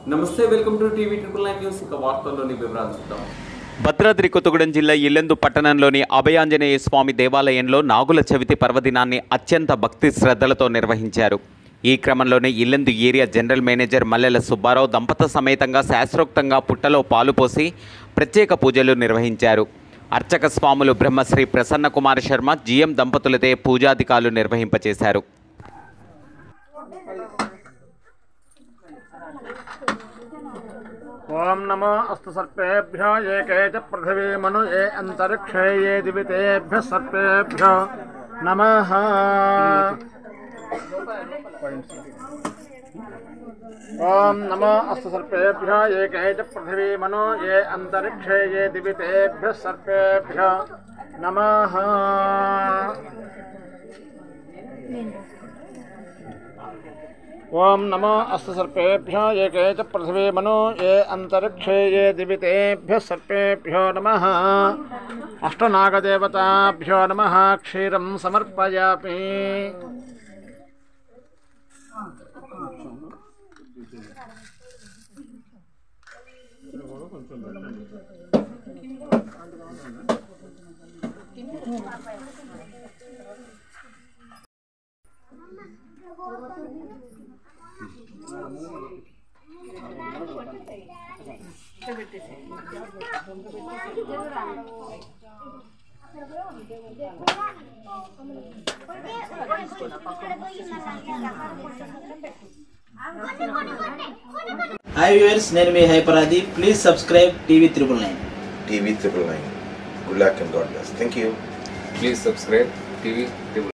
నమస్తే welcome to TV triple nine news ఇక వార్తల్లోని వివరాలు చూద్దాం భద్రాద్రి కొత్తగూడెం జిల్లా ఇల్లెందు పట్టణంలోని అభయాంజనేయ స్వామి దేవాలయంలో నాగుల చవితి పర్వదినాన్ని అత్యంత భక్తి శ్రద్ధలతో నిర్వహించారు ఈ క్రమంలోనే Yellandu area general manager Mallela Subbarao దంపత సమేతంగా శాస్త్రోక్తంగా పుట్టలో పాలు పోసి ప్రత్యేక పూజలు నిర్వహించారు అర్చక స్వాములు బ్రహ్మశ్రీ ప్రసన్న కుమార శర్మ జిఎం దంపతులతే పూజాధికారులు నిర్వహింపచేశారు ఓం నమో అస్తు సర్పేభ్యో ఏకే చ పృథివీ మను ఏ అంతరిక్షే ఏ దివితేభ్య సర్పేభ్యో నమ ఓం నమో అస్తు సర్పేభ్యో ఏకే చ పృథివీ మను ఏ అంతరిక్షే ఏ దివితేభ్య సర్పేభ్యో నమ ఓం నమో అస్తు సర్పేభ్యో ఏకే చ పృథివీ మను ఏ అంతరిక్షే ఏ దివితేభ్య సర్పేభ్యో నమ అష్టనాగదేవతాభ్యో నమ క్షీరం సమర్పయామి హాయ్ వ్యూవర్స్ నేను మీ హైపరాది please subscribe TV triple nine TV triple nine. Good luck and God bless. Thank you. Please subscribe TV